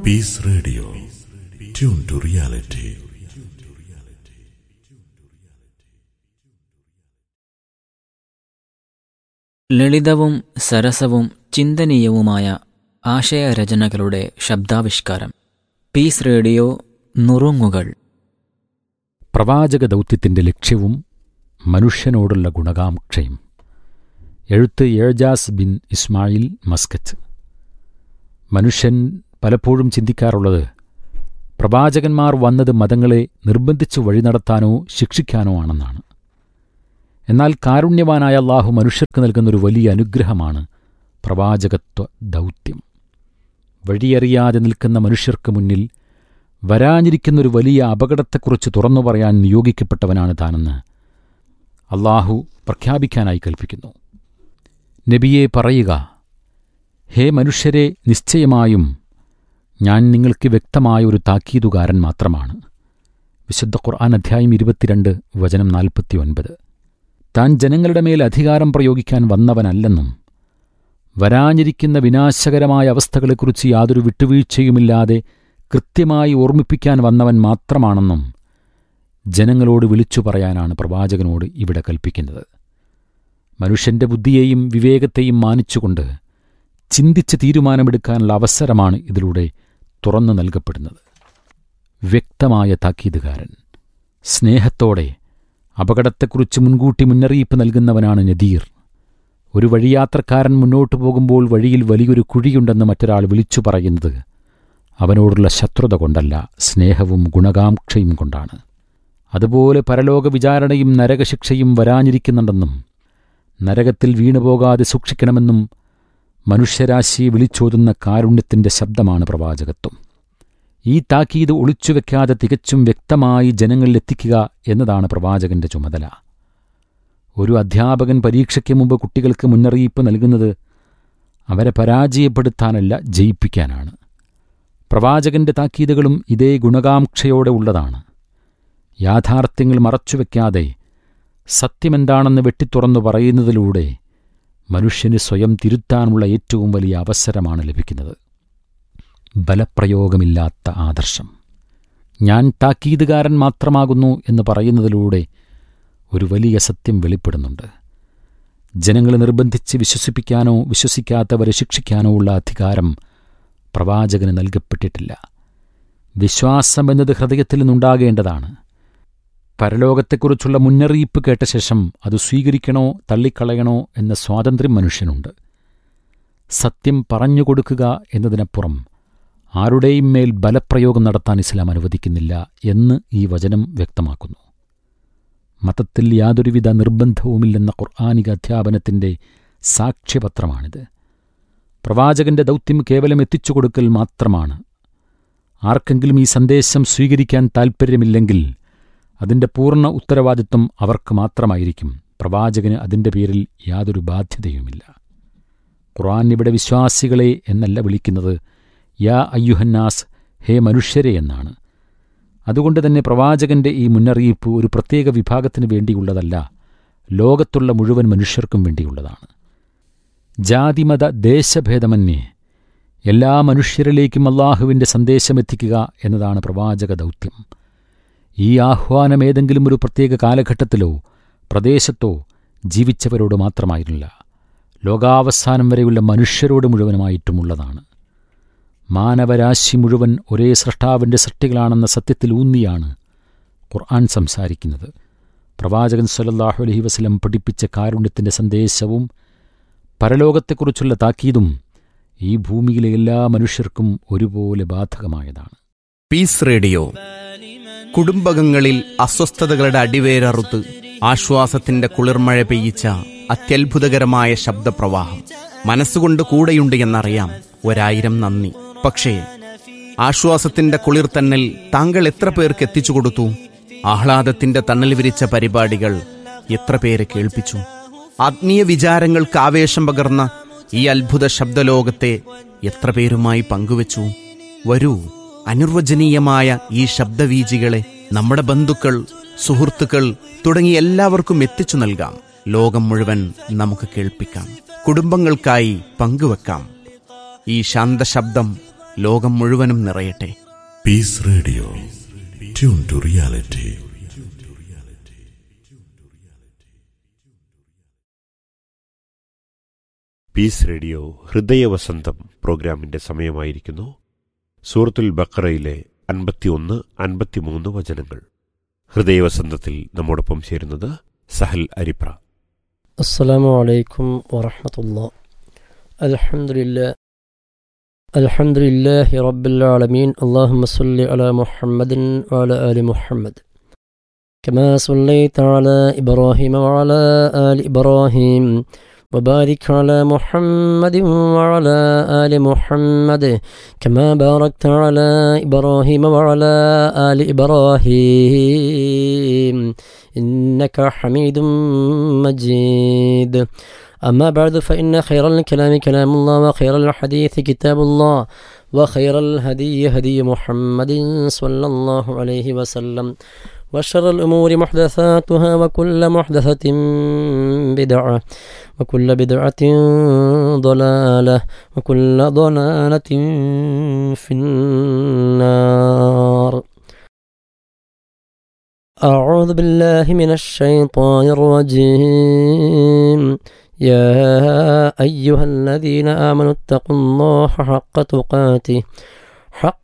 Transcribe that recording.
Piece radio tune to reality ലളിതവും സരസവും ചിന്തനീയവുമായ ആശയരചനകളുടെ ശബ്ദാവിഷ്കാരം piece radio നുറുങ്ങുകൾ പ്രവാചക ദൗത്യത്തിന്റെ ലക്ഷ്യവും മനുഷ്യനോടുള്ള ഗുണകാംക്ഷയും എഴുത്ത് ഏജാസ് ബിൻ ഇസ്മായിൽ മസ്കറ്റ് മനുഷ്യൻ പലപ്പോഴും ചിന്തിക്കാറുള്ളത് പ്രവാചകന്മാർ വന്നത് മതങ്ങളെ നിർബന്ധിച്ചു വഴി നടത്താനോ ശിക്ഷിക്കാനോ ആണെന്നാണ് എന്നാൽ കാരുണ്യവാനായ അള്ളാഹു മനുഷ്യർക്ക് നൽകുന്നൊരു വലിയ അനുഗ്രഹമാണ് പ്രവാചകത്വ ദൗത്യം വഴിയറിയാതെ നിൽക്കുന്ന മനുഷ്യർക്ക് മുന്നിൽ വരാനിരിക്കുന്നൊരു വലിയ അപകടത്തെക്കുറിച്ച് തുറന്നു പറയാൻ നിയോഗിക്കപ്പെട്ടവനാണ് താനെന്ന് അള്ളാഹു പ്രഖ്യാപിക്കാനായി കൽപ്പിക്കുന്നു നബിയെ പറയുക ഹേ മനുഷ്യരെ നിശ്ചയമായും ഞാൻ നിങ്ങൾക്ക് വ്യക്തമായ ഒരു താക്കീതുകാരൻ മാത്രമാണ് വിശുദ്ധ ഖുർആൻ അധ്യായം ഇരുപത്തിരണ്ട് വചനം നാൽപ്പത്തിയൊൻപത് താൻ ജനങ്ങളുടെ മേൽ അധികാരം പ്രയോഗിക്കാൻ വന്നവനല്ലെന്നും വരാനിരിക്കുന്ന വിനാശകരമായ അവസ്ഥകളെക്കുറിച്ച് യാതൊരു വിട്ടുവീഴ്ചയുമില്ലാതെ കൃത്യമായി ഓർമ്മിപ്പിക്കാൻ വന്നവൻ മാത്രമാണെന്നും ജനങ്ങളോട് വിളിച്ചു പറയാനാണ് പ്രവാചകനോട് ഇവിടെ കൽപ്പിക്കുന്നത് മനുഷ്യന്റെ ബുദ്ധിയെയും വിവേകത്തെയും മാനിച്ചുകൊണ്ട് ചിന്തിച്ച് തീരുമാനമെടുക്കാനുള്ള അവസരമാണ് ഇതിലൂടെ തുറന്നു നൽകപ്പെടുന്നത് വ്യക്തമായ താക്കീതുകാരൻ സ്നേഹത്തോടെ അപകടത്തെക്കുറിച്ച് മുൻകൂട്ടി മുന്നറിയിപ്പ് നൽകുന്നവനാണ് നദീർ ഒരു വഴിയാത്രക്കാരൻ മുന്നോട്ടു പോകുമ്പോൾ വഴിയിൽ വലിയൊരു കുഴിയുണ്ടെന്ന് മറ്റൊരാൾ വിളിച്ചു പറയുന്നത് അവനോടുള്ള ശത്രുത കൊണ്ടല്ല സ്നേഹവും ഗുണകാംക്ഷയും കൊണ്ടാണ് അതുപോലെ പരലോക വിചാരണയും നരകശിക്ഷയും വരാനിരിക്കുന്നുണ്ടെന്നും നരകത്തിൽ വീണുപോകാതെ സൂക്ഷിക്കണമെന്നും മനുഷ്യരാശിയെ വിളിച്ചോതുന്ന കാരുണ്യത്തിന്റെ ശബ്ദമാണ് പ്രവാചകത്വം ഈ താക്കീത് ഒളിച്ചുവെക്കാതെ തികച്ചും വ്യക്തമായി ജനങ്ങളിലെത്തിക്കുക എന്നതാണ് പ്രവാചകന്റെ ചുമതല ഒരു അധ്യാപകൻ പരീക്ഷയ്ക്ക് മുമ്പ് കുട്ടികൾക്ക് മുന്നറിയിപ്പ് നൽകുന്നത് അവരെ പരാജയപ്പെടുത്താനല്ല ജയിപ്പിക്കാനാണ് പ്രവാചകന്റെ താക്കീതുകളും ഇതേ ഗുണകാംക്ഷയോടെ ഉള്ളതാണ് യാഥാർത്ഥ്യങ്ങൾ മറച്ചുവെക്കാതെ സത്യമെന്താണെന്ന് വെട്ടിത്തുറന്നു പറയുന്നതിലൂടെ മനുഷ്യന് സ്വയം തിരുത്താനുള്ള ഏറ്റവും വലിയ അവസരമാണ് ലഭിക്കുന്നത് ബലപ്രയോഗമില്ലാത്ത ആദർശം ഞാൻ താക്കീതുകാരൻ മാത്രമാകുന്നു എന്ന് പറയുന്നതിലൂടെ ഒരു വലിയ സത്യം വെളിപ്പെടുന്നുണ്ട് ജനങ്ങളെ നിർബന്ധിച്ച് വിശ്വസിപ്പിക്കാനോ വിശ്വസിക്കാത്തവരെ ശിക്ഷിക്കാനോ ഉള്ള അധികാരം പ്രവാചകന് നൽകപ്പെട്ടിട്ടില്ല വിശ്വാസമെന്നത് ഹൃദയത്തിൽ നിന്നുണ്ടാകേണ്ടതാണ് പരലോകത്തെക്കുറിച്ചുള്ള മുന്നറിയിപ്പ് കേട്ട ശേഷം അത് സ്വീകരിക്കണോ തള്ളിക്കളയണോ എന്ന സ്വാതന്ത്ര്യം മനുഷ്യനുണ്ട് സത്യം പറഞ്ഞുകൊടുക്കുക എന്നതിനപ്പുറം ആരുടെയും മേൽ ബലപ്രയോഗം നടത്താൻ ഇസ്ലാം അനുവദിക്കുന്നില്ല എന്ന് ഈ വചനം വ്യക്തമാക്കുന്നു മതത്തിൽ യാതൊരുവിധ നിർബന്ധവുമില്ലെന്ന ഖുർആാനിക അധ്യാപനത്തിന്റെ സാക്ഷ്യപത്രമാണിത് പ്രവാചകന്റെ ദൗത്യം കേവലം എത്തിച്ചുകൊടുക്കൽ മാത്രമാണ് ആർക്കെങ്കിലും ഈ സന്ദേശം സ്വീകരിക്കാൻ താൽപ്പര്യമില്ലെങ്കിൽ അതിന്റെ പൂർണ്ണ ഉത്തരവാദിത്വം അവർക്ക് മാത്രമായിരിക്കും പ്രവാചകന് അതിന്റെ പേരിൽ യാതൊരു ബാധ്യതയുമില്ല ഖുർആൻ ഇവിടെ വിശ്വാസികളെ എന്നല്ല വിളിക്കുന്നത് യാ അയ്യുഹന്നാസ് ഹേ മനുഷ്യരെ എന്നാണ് അതുകൊണ്ട് തന്നെ പ്രവാചകന്റെ ഈ മുന്നറിയിപ്പ് ഒരു പ്രത്യേക വിഭാഗത്തിന് വേണ്ടിയുള്ളതല്ല ലോകത്തുള്ള മുഴുവൻ മനുഷ്യർക്കും വേണ്ടിയുള്ളതാണ് ജാതിമത ദേശഭേദമന്യേ എല്ലാ മനുഷ്യരിലേക്കും അള്ളാഹുവിന്റെ സന്ദേശമെത്തിക്കുക എന്നതാണ് പ്രവാചക ദൗത്യം ഈ ആഹ്വാനം ഏതെങ്കിലും ഒരു പ്രത്യേക കാലഘട്ടത്തിലോ പ്രദേശത്തോ ജീവിച്ചവരോട് മാത്രമായിരുന്നില്ല ലോകാവസാനം വരെയുള്ള മനുഷ്യരോട് മുഴുവനുമായിട്ടുമുള്ളതാണ് മാനവരാശി മുഴുവൻ ഒരേ സൃഷ്ടാവിൻ്റെ സൃഷ്ടികളാണെന്ന സത്യത്തിൽ ഊന്നിയാണ് ഖുർആൻ സംസാരിക്കുന്നത് പ്രവാചകൻ സല്ലല്ലാഹു അലൈഹി വസല്ലം പഠിപ്പിച്ച കാരുണ്യത്തിൻ്റെ സന്ദേശവും പരലോകത്തെക്കുറിച്ചുള്ള താക്കീതും ഈ ഭൂമിയിലെ എല്ലാ മനുഷ്യർക്കും ഒരുപോലെ ബാധകമായതാണ് പീസ് റേഡിയോ കുടുംബകങ്ങളിൽ അസ്വസ്ഥതകളുടെ അടിവേരറുത്ത് ആശ്വാസത്തിന്റെ കുളിർമഴ പെയ്യിച്ച അത്യത്ഭുതകരമായ ശബ്ദപ്രവാഹം മനസ്സുകൊണ്ട് കൂടെയുണ്ട് എന്നറിയാം ഒരായിരം നന്ദി പക്ഷേ ആശ്വാസത്തിന്റെ കുളിർ തന്നൽ താങ്കൾ എത്ര പേർക്ക് എത്തിച്ചു കൊടുത്തു ആഹ്ലാദത്തിന്റെ തണൽ വിരിച്ച പരിപാടികൾ എത്ര പേരെ കേൾപ്പിച്ചു ആത്മീയ വിചാരങ്ങൾക്ക് ആവേശം പകർന്ന ഈ അത്ഭുത ശബ്ദലോകത്തെ എത്ര പേരുമായി പങ്കുവച്ചു വരൂ അനിർവചനീയമായ ഈ ശബ്ദവീജികളെ നമ്മുടെ ബന്ധുക്കൾ സുഹൃത്തുക്കൾ തുടങ്ങി എല്ലാവർക്കും എത്തിച്ചു നൽകാം ലോകം മുഴുവൻ നമുക്ക് കേൾപ്പിക്കാം കുടുംബങ്ങൾക്കായി പങ്കുവെക്കാം ഈ ശാന്തശബ്ദം ലോകം മുഴുവനും നിറയട്ടെ Peace Radio. Tune to reality. Peace radio ഹൃദയവസന്തം പ്രോഗ്രാമിന്റെ സമയമായിരിക്കുന്നു സൂറത്തുൽ ബക്കറയിലെ അൻപത്തിയൊന്ന് അൻപത്തിമൂന്ന് വചനങ്ങൾ ഹൃദയവസന്തത്തിൽ നമ്മോടൊപ്പം ചേരുന്നത് സഹൽ അരിപ്ര السلام عليكم ورحمة الله الحمد لله الحمد لله رب العالمين اللهم صل على محمد وعلى آل محمد كما صليت على إبراهيم وعلى آل إبراهيم وبارك على محمد وعلى آل محمد كما باركت على إبراهيم وعلى آل إبراهيم إنك حميد مجيد أما بعد فإن خير الكلام كلام الله وخير الحديث كتاب الله وخير الهدي هدي محمد صلى الله عليه وسلم وشر الأمور محدثاتها وكل محدثة بدعة وكل بدعة ضلالة وكل ضلالة في النار أعوذ بالله من الشيطان الرجيم يا أيها الذين آمنوا اتقوا الله حق تقاته حق